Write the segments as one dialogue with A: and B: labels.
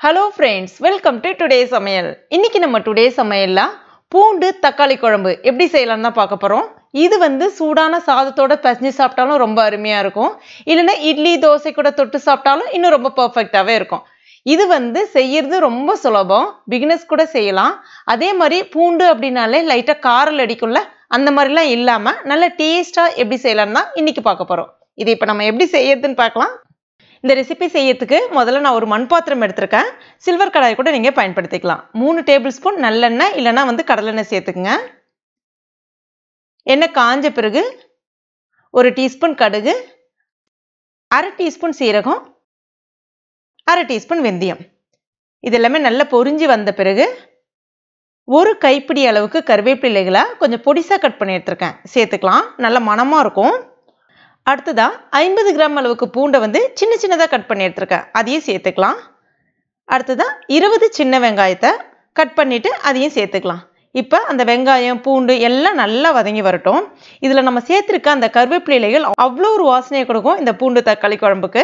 A: hello friends welcome to today சமையல் இன்னைக்கு நம்ம டுடே சமையல்ல பூண்டு தக்காளி குழம்பு எப்படி செய்யலாம்னு தான் பார்க்க போகிறோம் இது வந்து சூடான சாதத்தோட பசஞ்சு சாப்பிட்டாலும் ரொம்ப அருமையாக இருக்கும் இல்லைன்னா இட்லி தோசை கூட தொட்டு சாப்பிட்டாலும் இன்னும் ரொம்ப பர்ஃபெக்டாகவே இருக்கும் இது வந்து செய்யறது ரொம்ப சுலபம் பிகினர்ஸ் கூட செய்யலாம் அதே மாதிரி பூண்டு அப்படின்னாலே லைட்டாக காரல் அடிக்கும்ல அந்த மாதிரிலாம் இல்லாமல் நல்ல டேஸ்ட்டாக எப்படி செய்யலாம்னு தான் இன்னைக்கு பார்க்க போகிறோம் இது இப்போ நம்ம எப்படி செய்யறதுன்னு பார்க்கலாம் இந்த ரெசிபி செய்யறதுக்கு முதல்ல நான் ஒரு மண் பாத்திரம் எடுத்திருக்கேன் சில்வர் கடாய் கூட நீங்கள் பயன்படுத்திக்கலாம் மூணு டேபிள் ஸ்பூன் நல்லெண்ணெய் இல்லைன்னா வந்து கடலெண்ணெய் சேர்த்துக்குங்க எண்ணெய் காஞ்ச பிறகு ஒரு டீஸ்பூன் கடுகு அரை டீஸ்பூன் சீரகம் அரை டீஸ்பூன் வெந்தயம் இது எல்லாமே நல்லா பொரிஞ்சு வந்த பிறகு ஒரு கைப்பிடி அளவுக்கு கருவேப்பிலைகளை கொஞ்சம் பொடிசாக கட் பண்ணி எடுத்திருக்கேன் சேர்த்துக்கலாம் நல்ல மணமாக இருக்கும் அடுத்ததா ஐம்பது கிராம் அளவுக்கு பூண்டை வந்து சின்ன சின்னதாக கட் பண்ணி எடுத்திருக்கேன் அதையும் சேர்த்துக்கலாம் அடுத்ததா இருபது சின்ன வெங்காயத்தை கட் பண்ணிவிட்டு அதையும் சேர்த்துக்கலாம் இப்போ அந்த வெங்காயம் பூண்டு எல்லாம் நல்லா வதங்கி வரட்டும் இதில் நம்ம சேர்த்துருக்க அந்த கருவேப்பிலைகள் அவ்வளோ ஒரு வாசனையை கொடுக்கும் இந்த பூண்டு தக்காளி குழம்புக்கு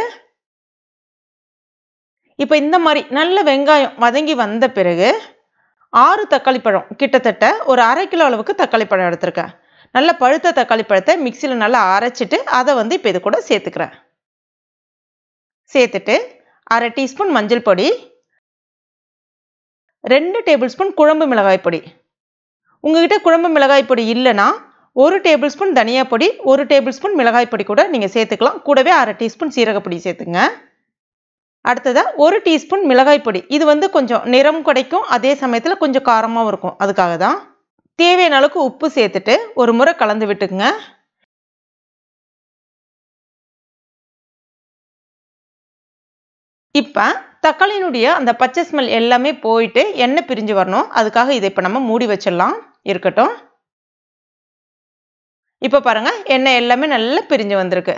A: இப்போ இந்த மாதிரி நல்ல வெங்காயம் வதங்கி வந்த பிறகு ஆறு தக்காளி பழம் கிட்டத்தட்ட ஒரு அரை கிலோ அளவுக்கு தக்காளி பழம் எடுத்திருக்கேன் நல்ல பழுத்த தக்காளி பழத்தை மிக்சியில் நல்லா அரைச்சிட்டு அதை வந்து இப்போ இது கூட சேர்த்துக்கிறேன் சேர்த்துட்டு அரை டீஸ்பூன் மஞ்சள் பொடி ரெண்டு டேபிள் ஸ்பூன் குழம்பு மிளகாய் பொடி உங்ககிட்ட குழம்பு மிளகாய் பொடி இல்லைன்னா ஒரு டேபிள் ஸ்பூன் தனியா பொடி ஒரு டேபிள் ஸ்பூன் மிளகாய் பொடி கூட நீங்கள் சேர்த்துக்கலாம் கூடவே அரை டீஸ்பூன் சீரகப்பொடி சேர்த்துங்க அடுத்ததாக ஒரு டீஸ்பூன் மிளகாய் பொடி இது வந்து கொஞ்சம் நிறம் கிடைக்கும் அதே சமயத்தில் கொஞ்சம் காரமாகவும் இருக்கும் அதுக்காக தான் தேவையான அளவுக்கு உப்பு சேர்த்துட்டு ஒரு முறை கலந்து விட்டுக்குங்க இப்போ தக்காளியினுடைய அந்த பச்சை ஸ்மெல் எல்லாமே போயிட்டு எண்ணெய் பிரிஞ்சு வரணும் அதுக்காக இதை இப்போ நம்ம மூடி வச்சிடலாம் இருக்கட்டும் இப்போ பாருங்க எண்ணெய் எல்லாமே நல்லா பிரிஞ்சு வந்திருக்கு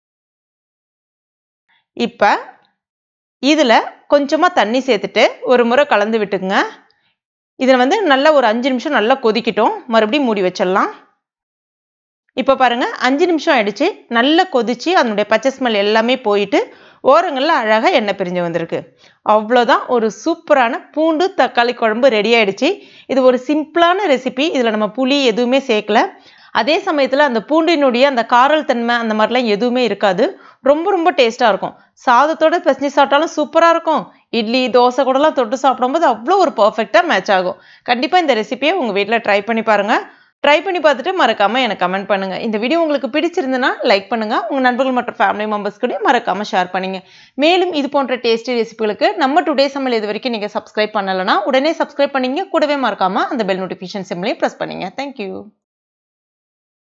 A: இப்போ இதில் கொஞ்சமாக தண்ணி சேர்த்துட்டு ஒரு முறை கலந்து விட்டுக்குங்க இதில் வந்து நல்லா ஒரு அஞ்சு நிமிஷம் நல்லா கொதிக்கட்டும் மறுபடியும் மூடி வச்சிடலாம் இப்போ பாருங்கள் அஞ்சு நிமிஷம் ஆயிடுச்சு நல்லா கொதிச்சு அதனுடைய பச்சை ஸ்மெல் எல்லாமே போயிட்டு ஓரங்களில் அழகாக எண்ணெய் பிரிஞ்சு வந்திருக்கு அவ்வளோதான் ஒரு சூப்பரான பூண்டு தக்காளி குழம்பு ரெடி ஆயிடுச்சு இது ஒரு சிம்பிளான ரெசிபி இதில் நம்ம புளி எதுவுமே சேர்க்கல அதே சமயத்தில் அந்த பூண்டினுடைய அந்த காரல் தன்மை அந்த மாதிரிலாம் எதுவுமே இருக்காது ரொம்ப ரொம்ப டேஸ்ட்டாக இருக்கும் சாதத்தோட பிசைஞ்சு சாப்பிட்டாலும் சூப்பராக இருக்கும் இட்லி தோசை கூடலாம் தொட்டு சாப்பிடும்போது அவ்வளோ ஒரு பர்ஃபெக்டாக மேட்ச் ஆகும் கண்டிப்பாக இந்த ரெசிபியை உங்கள் வீட்டில் ட்ரை பண்ணி பாருங்கள் ட்ரை பண்ணி பார்த்துட்டு மறக்காமல் எனக்கு கமெண்ட் பண்ணுங்கள் இந்த வீடியோ உங்களுக்கு பிடிச்சிருந்துன்னா லைக் பண்ணுங்கள் உங்கள் நண்பர்கள் மற்றும் ஃபேமிலி மெம்பர்ஸ் கூட மறக்காமல் ஷேர் பண்ணுங்க மேலும் இது போன்ற டேஸ்டி ரெசிபிகளுக்கு நம்ம டுடே சமையல் இது வரைக்கும் நீங்கள் சப்ஸ்கிரைப் பண்ணலைன்னா உடனே சப்ஸ்கிரைப் பண்ணிங்க கூடவே மறக்காமல் அந்த பெல் நோட்டிஃபிகேஷன் சிம்லையும் ப்ரெஸ் பண்ணிங்க தேங்க்யூ